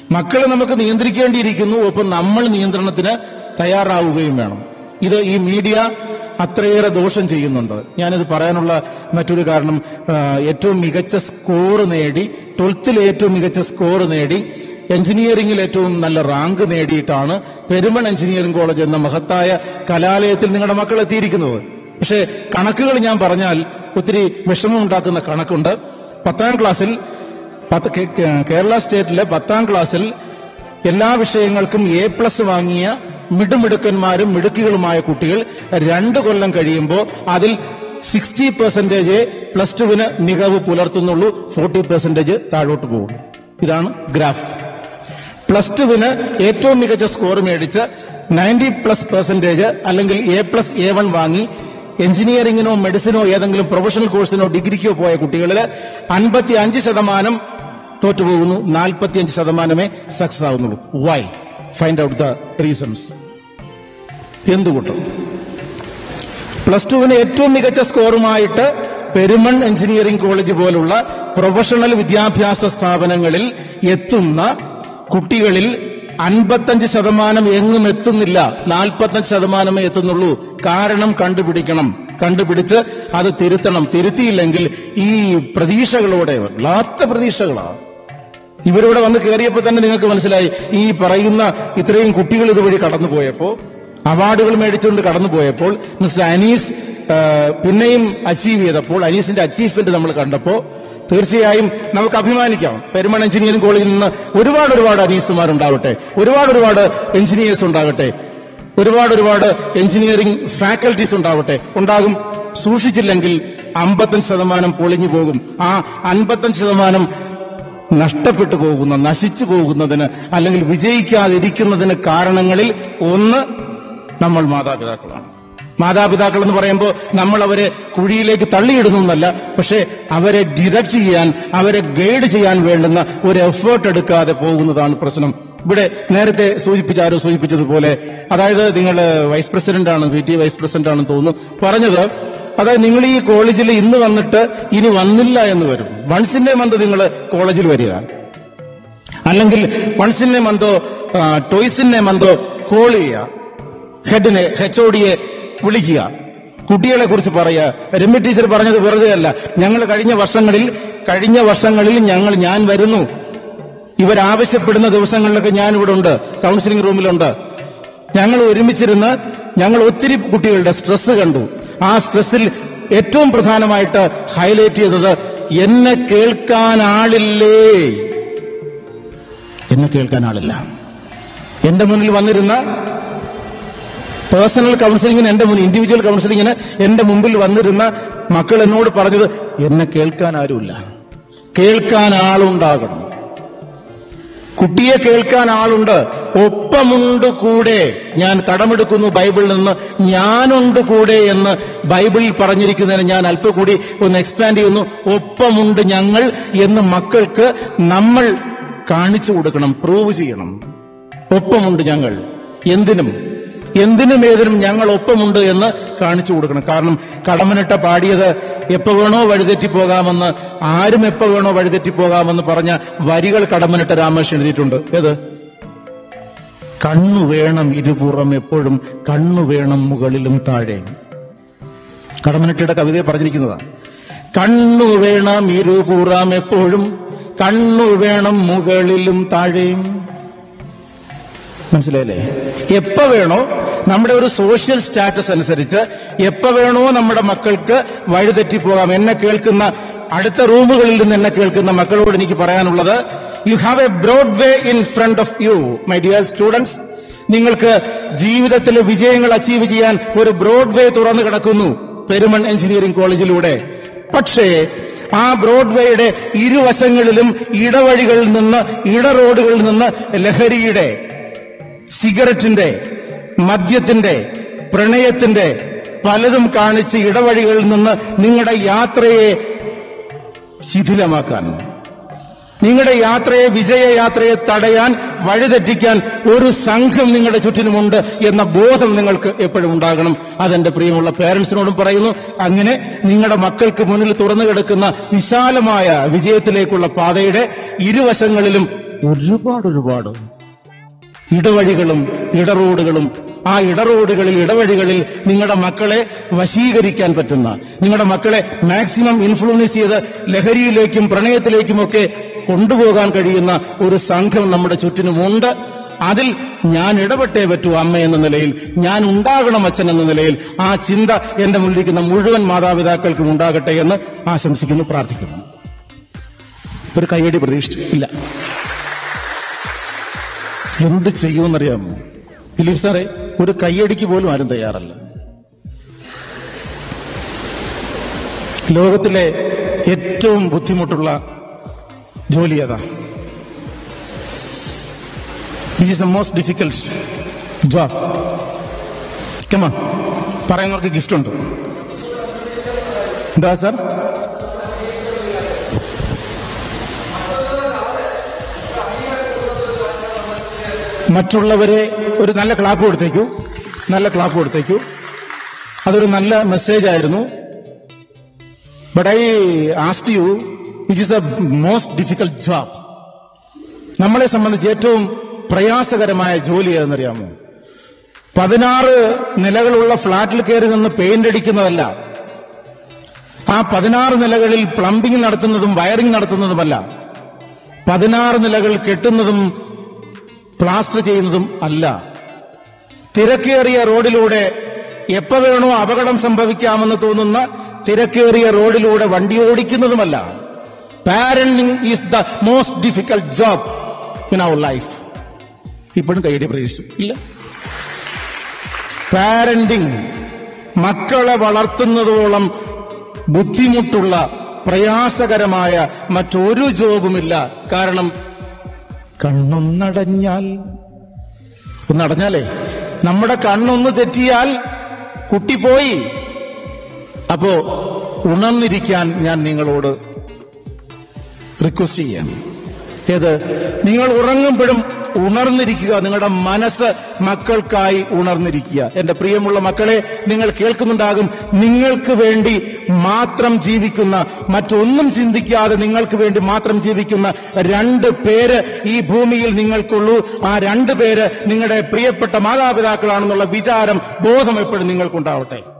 മക്കളെ നമുക്ക് നിയന്ത്രിക്കേണ്ടിയിരിക്കുന്നു ഒപ്പം നമ്മൾ നിയന്ത്രണത്തിന് തയ്യാറാവുകയും വേണം ഇത് ഈ മീഡിയ അത്രയേറെ ദോഷം ചെയ്യുന്നുണ്ട് ഞാനിത് പറയാനുള്ള മറ്റൊരു കാരണം ആ, ഏറ്റവും മികച്ച സ്കോർ നേടി ട്വൽത്തിൽ ഏറ്റവും മികച്ച സ്കോർ നേടി എഞ്ചിനീയറിംഗിൽ ഏറ്റവും നല്ല റാങ്ക് നേടിയിട്ടാണ് പെരുമൺ എഞ്ചിനീയറിംഗ് കോളേജ് എന്ന മഹത്തായ കലാലയത്തിൽ നിങ്ങളുടെ മക്കൾ എത്തിയിരിക്കുന്നത് പക്ഷേ കണക്കുകൾ ഞാൻ പറഞ്ഞാൽ ഒത്തിരി വിഷമമുണ്ടാക്കുന്ന കണക്കുണ്ട് പത്താം ക്ലാസ്സിൽ പത്ത് കേ- കേ- കേരള സ്റ്റേറ്റിലെ പത്താം ക്ലാസ്സിൽ എല്ലാ വിഷയങ്ങൾക്കും എ പ്ലസ് വാങ്ങിയ മിടുമിടുക്കന്മാരും മിടുക്കികളുമായ കുട്ടികൾ രണ്ട് കൊല്ലം കഴിയുമ്പോൾ അതിൽ സിക്സ്റ്റി പെർസെന്റേജ് പ്ലസ് ടുവിന് മികവ് പുലർത്തുന്നുള്ളൂ ഫോർട്ടി പെർസെന്റേജ് താഴോട്ട് പോകും ഇതാണ് ഗ്രാഫ് പ്ലസ് ടുവിന് ഏറ്റവും മികച്ച സ്കോർ മേടിച്ച് നയൻറ്റി പ്ലസ് പെർസെന്റേജ് അല്ലെങ്കിൽ എ പ്ലസ് എ വൺ വാങ്ങി എഞ്ചിനീയറിംഗിനോ മെഡിസിനോ ഏതെങ്കിലും പ്രൊഫഷണൽ കോഴ്സിനോ ഡിഗ്രിക്കോ പോയ കുട്ടികളിൽ അൻപത്തി അഞ്ച് ശതമാനം തോറ്റുപോകുന്നു നാൽപ്പത്തിയഞ്ച് ശതമാനമേ സക്സസ് ആവുന്നുള്ളൂ why find out the reasons എന്തുകൊണ്ട് പ്ലസ് ടുവിന് ഏറ്റവും മികച്ച സ്കോറുമായിട്ട് പെരുമൺ എഞ്ചിനീയറിംഗ് കോളേജ് പോലുള്ള പ്രൊഫഷണൽ വിദ്യാഭ്യാസ സ്ഥാപനങ്ങളിൽ എത്തുന്ന കുട്ടികളിൽ അൻപത്തഞ്ച് ശതമാനം എങ്ങും എത്തുന്നില്ല നാൽപ്പത്തഞ്ച് ശതമാനമേ എത്തുന്നുള്ളൂ കാരണം കണ്ടുപിടിക്കണം കണ്ടുപിടിച്ച് അത് തിരുത്തണം തിരുത്തിയില്ലെങ്കിൽ ഈ പ്രതീക്ഷകളോടെ വല്ലാത്ത പ്രതീക്ഷകളാണ് ഇവരിവിടെ വന്ന് കയറിയപ്പോൾ തന്നെ നിങ്ങൾക്ക് മനസ്സിലായി ഈ പറയുന്ന ഇത്രയും കുട്ടികൾ ഇതുവഴി കടന്നുപോയപ്പോ അവാർഡുകൾ മേടിച്ചുകൊണ്ട് കടന്നുപോയപ്പോൾ മിസ്റ്റർ അനീസ് ആ, പിന്നെയും അച്ചീവ് ചെയ്തപ്പോൾ അനീസിന്റെ അച്ചീവ്മെന്റ് നമ്മൾ കണ്ടപ്പോൾ തീർച്ചയായും നമുക്ക് അഭിമാനിക്കാം പെരുമൺ എഞ്ചിനീയറിംഗ് കോളേജിൽ നിന്ന് ഒരുപാട് ഒരുപാട് അനീസുമാരുണ്ടാവട്ടെ ഒരുപാട് ഒരുപാട് എഞ്ചിനീയേഴ്സ് ഉണ്ടാകട്ടെ ഒരുപാട് ഒരുപാട് എഞ്ചിനീയറിംഗ് ഫാക്കൽറ്റീസ് ഉണ്ടാവട്ടെ ഉണ്ടാകും സൂക്ഷിച്ചില്ലെങ്കിൽ അമ്പത്തഞ്ച് ശതമാനം പൊളിഞ്ഞു പോകും ആ അൻപത്തഞ്ച് ശതമാനം നഷ്ടപ്പെട്ടു പോകുന്ന നശിച്ചു പോകുന്നതിന് അല്ലെങ്കിൽ വിജയിക്കാതിരിക്കുന്നതിന് കാരണങ്ങളിൽ ഒന്ന് നമ്മൾ മാതാപിതാക്കളാണ് മാതാപിതാക്കൾ എന്ന് പറയുമ്പോൾ നമ്മൾ അവരെ കുഴിയിലേക്ക് തള്ളിയിടുന്നു എന്നല്ല പക്ഷേ അവരെ ഡിറക്റ്റ് ചെയ്യാൻ അവരെ ഗൈഡ് ചെയ്യാൻ വേണ്ടുന്ന ഒരു എഫേർട്ട് എടുക്കാതെ പോകുന്നതാണ് പ്രശ്നം ഇവിടെ നേരത്തെ സൂചിപ്പിച്ച ആരോ സൂചിപ്പിച്ചതുപോലെ അതായത് നിങ്ങൾ വൈസ് പ്രസിഡന്റ് ആണ് പി ടി വൈസ് പ്രസിഡന്റ് ആണെന്ന് തോന്നുന്നു പറഞ്ഞത് അതായത് നിങ്ങൾ ഈ കോളേജിൽ ഇന്ന് വന്നിട്ട് ഇനി വന്നില്ല എന്ന് വരും വൺസിന്റെ മന്ത് നിങ്ങൾ കോളേജിൽ വരിക അല്ലെങ്കിൽ വൺസിന്റെ മന്തോ ടോയ്സിന്റെ മന്തോ കോൾ ചെയ്യുക ഹെഡിനെ എച്ച് ഒഡിയെ വിളിക്കുക കുട്ടികളെ കുറിച്ച് പറയുക രമ്യ ടീച്ചർ പറഞ്ഞത് വെറുതെ അല്ല ഞങ്ങൾ കഴിഞ്ഞ വർഷങ്ങളിൽ കഴിഞ്ഞ വർഷങ്ങളിൽ ഞങ്ങൾ ഞാൻ വരുന്നു ഇവരാവശ്യപ്പെടുന്ന ദിവസങ്ങളിലൊക്കെ ഞാൻ ഇവിടെ ഉണ്ട് കൗൺസിലിംഗ് റൂമിലുണ്ട് ഞങ്ങൾ ഒരുമിച്ചിരുന്ന് ഞങ്ങൾ ഒത്തിരി കുട്ടികളുടെ സ്ട്രെസ് കണ്ടു ആ സ്ട്രെസ്സിൽ ഏറ്റവും പ്രധാനമായിട്ട് ഹൈലൈറ്റ് ചെയ്തത് എന്നെ കേൾക്കാൻ ആളില്ലേ എന്നെ കേൾക്കാൻ ആളില്ല എന്റെ മുന്നിൽ വന്നിരുന്ന പേഴ്സണൽ കൗൺസിലിങ്ങിന് എന്റെ മുന്നിൽ ഇൻഡിവിജ്വൽ കൗൺസിലിങ്ങിന് എന്റെ മുമ്പിൽ വന്നിരുന്ന മക്കൾ എന്നോട് പറഞ്ഞത് എന്നെ കേൾക്കാൻ ആരുമില്ല കേൾക്കാൻ ആളുണ്ടാകണം കുട്ടിയെ കേൾക്കാൻ ആളുണ്ട് ഒപ്പമുണ്ട് കൂടെ ഞാൻ കടമെടുക്കുന്നു ബൈബിളിൽ നിന്ന് ഞാനുണ്ട് കൂടെ എന്ന് ബൈബിളിൽ പറഞ്ഞിരിക്കുന്നതിന് ഞാൻ അല്പം കൂടി ഒന്ന് എക്സ്പാൻഡ് ചെയ്യുന്നു ഒപ്പമുണ്ട് ഞങ്ങൾ എന്ന് മക്കൾക്ക് നമ്മൾ കാണിച്ചു കൊടുക്കണം പ്രൂവ് ചെയ്യണം ഒപ്പമുണ്ട് ഞങ്ങൾ എന്തിനും എന്തിനും ഏതിനും ഞങ്ങൾ ഒപ്പമുണ്ട് എന്ന് കാണിച്ചു കൊടുക്കണം കാരണം കടമനിട്ട പാടിയത് എപ്പോ വേണോ വഴിതെറ്റി പോകാമെന്ന് ആരും എപ്പോ വേണോ വഴിതെറ്റി പോകാമെന്ന് പറഞ്ഞ വരികൾ കടമനിട്ട രാമകൃഷ്ണൻ എഴുതിയിട്ടുണ്ട് ഏത് കണ്ണു വേണം ഇരുപുറം എപ്പോഴും കണ്ണു വേണം മുകളിലും താഴെ കടമനിട്ടയുടെ കവിതയെ പറഞ്ഞിരിക്കുന്നതാണ് കണ്ണു വേണം ഇരുപുറം എപ്പോഴും കണ്ണു വേണം മുകളിലും താഴെയും മനസ്സിലായില്ലേ എപ്പോ വേണോ നമ്മുടെ ഒരു സോഷ്യൽ സ്റ്റാറ്റസ് അനുസരിച്ച് എപ്പോ വേണോ നമ്മുടെ മക്കൾക്ക് വഴിതെറ്റിപ്പോകാം എന്നെ കേൾക്കുന്ന അടുത്ത റൂമുകളിൽ നിന്ന് എന്നെ കേൾക്കുന്ന മക്കളോട് എനിക്ക് പറയാനുള്ളത് you have a broad way in front of you my dear students നിങ്ങൾക്ക് ജീവിതത്തിൽ വിജയങ്ങൾ അച്ചീവ് ചെയ്യാൻ ഒരു ബ്രോഡ് വേ തുറന്നു കിടക്കുന്നു പെരുമൺ എഞ്ചിനീയറിംഗ് കോളേജിലൂടെ പക്ഷേ ആ ബ്രോഡ്വേയുടെ ഇരുവശങ്ങളിലും ഇടവഴികളിൽ നിന്ന് ഇട റോഡുകളിൽ നിന്ന് ലഹരിയുടെ സിഗരറ്റിന്റെ മദ്യത്തിന്റെ പ്രണയത്തിന്റെ പലതും കാണിച്ച് ഇടവഴികളിൽ നിന്ന് നിങ്ങളുടെ യാത്രയെ ശിഥിലമാക്കാൻ നിങ്ങളുടെ യാത്രയെ വിജയയാത്രയെ തടയാൻ വഴിതെറ്റിക്കാൻ ഒരു സംഘം നിങ്ങളുടെ ചുറ്റിനുമുണ്ട് എന്ന ബോധം നിങ്ങൾക്ക് എപ്പോഴും ഉണ്ടാകണം അതെന്റെ പ്രിയമുള്ള പേരൻസിനോടും പറയുന്നു അങ്ങനെ നിങ്ങളുടെ മക്കൾക്ക് മുന്നിൽ തുറന്നു കിടക്കുന്ന വിശാലമായ വിജയത്തിലേക്കുള്ള പാതയുടെ ഇരുവശങ്ങളിലും ഒരുപാട് ഒരുപാട് ഇടവഴികളും ഇടറോഡുകളും ആ ഇടറോഡുകളിൽ ഇടവഴികളിൽ നിങ്ങളുടെ മക്കളെ വശീകരിക്കാൻ പറ്റുന്ന നിങ്ങളുടെ മക്കളെ മാക്സിമം ഇൻഫ്ലുവൻസ് ചെയ്ത് ലഹരിയിലേക്കും പ്രണയത്തിലേക്കുമൊക്കെ കൊണ്ടുപോകാൻ കഴിയുന്ന ഒരു സംഘം നമ്മുടെ ചുറ്റിനുമുണ്ട് അതിൽ ഞാൻ ഇടപെട്ടേ പറ്റൂ അമ്മ എന്ന നിലയിൽ ഞാൻ ഉണ്ടാകണം അച്ഛൻ എന്ന നിലയിൽ ആ ചിന്ത എന്റെ മുന്നിലിരിക്കുന്ന മുഴുവൻ മാതാപിതാക്കൾക്കും ഉണ്ടാകട്ടെ എന്ന് ആശംസിക്കുന്നു പ്രാർത്ഥിക്കുന്നു ഒരു കൈയടി പ്രതീക്ഷിച്ചു ഇല്ല എന്ത് ചെയ്യുമെന്നറിയാമോ ദിലീപ് സാറേ ഒരു കൈയടിക്ക് പോലും ആരും തയ്യാറല്ല ലോകത്തിലെ ഏറ്റവും ബുദ്ധിമുട്ടുള്ള ജോലി ഏതാ this is the most difficult job കമ പറയുന്നവർക്ക് ഗിഫ്റ്റ് ഉണ്ട് എന്താ സാർ മറ്റുള്ളവരെ ഒരു നല്ല ക്ലാപ്പ് കൊടുത്തേക്കൂ നല്ല ക്ലാപ്പ് കൊടുത്തേക്കൂ അതൊരു നല്ല മെസ്സേജ് ആയിരുന്നു but I asked you which is the most difficult job നമ്മളെ സംബന്ധിച്ച് ഏറ്റവും പ്രയാസകരമായ ജോലി ഏതെന്നറിയാമോ പതിനാറ് നിലകളുള്ള ഫ്ളാറ്റിൽ കയറി നിന്ന് പെയിന്റ് അടിക്കുന്നതല്ല ആ പതിനാറ് നിലകളിൽ പ്ലംബിംഗ് നടത്തുന്നതും വയറിംഗ് നടത്തുന്നതുമല്ല പതിനാറ് നിലകൾ കെട്ടുന്നതും പ്ലാസ്റ്റർ ചെയ്യുന്നതും അല്ല തിരക്കേറിയ റോഡിലൂടെ എപ്പോ വേണോ അപകടം സംഭവിക്കാമെന്ന് തോന്നുന്ന തിരക്കേറിയ റോഡിലൂടെ വണ്ടി ഓടിക്കുന്നതുമല്ല parenting is the most difficult job in our life ഇപ്പോഴും കൈയടി പ്രതീക്ഷിച്ചു ഇല്ല പാരന്റിങ് മക്കളെ വളർത്തുന്നതോളം ബുദ്ധിമുട്ടുള്ള പ്രയാസകരമായ മറ്റൊരു ജോബുമില്ല കാരണം കണ്ണൊന്നടഞ്ഞാൽ ഒന്നടഞ്ഞാലേ നമ്മുടെ കണ്ണൊന്ന് തെറ്റിയാൽ കുട്ടി പോയി അപ്പോ ഉണർന്നിരിക്കാൻ ഞാൻ നിങ്ങളോട് റിക്വസ്റ്റ് ചെയ്യാം ഏത് നിങ്ങൾ ഉറങ്ങുമ്പോഴും ഉണർന്നിരിക്കുക നിങ്ങളുടെ മനസ്സ് മക്കൾക്കായി ഉണർന്നിരിക്കുക എന്റെ പ്രിയമുള്ള മക്കളെ നിങ്ങൾ കേൾക്കുന്നുണ്ടാകും നിങ്ങൾക്ക് വേണ്ടി മാത്രം ജീവിക്കുന്ന മറ്റൊന്നും ചിന്തിക്കാതെ നിങ്ങൾക്ക് വേണ്ടി മാത്രം ജീവിക്കുന്ന രണ്ട് പേര് ഈ ഭൂമിയിൽ നിങ്ങൾക്കുള്ളൂ ആ രണ്ട് പേര് നിങ്ങളുടെ പ്രിയപ്പെട്ട മാതാപിതാക്കളാണെന്നുള്ള വിചാരം ബോധം എപ്പോഴും നിങ്ങൾക്കുണ്ടാവട്ടെ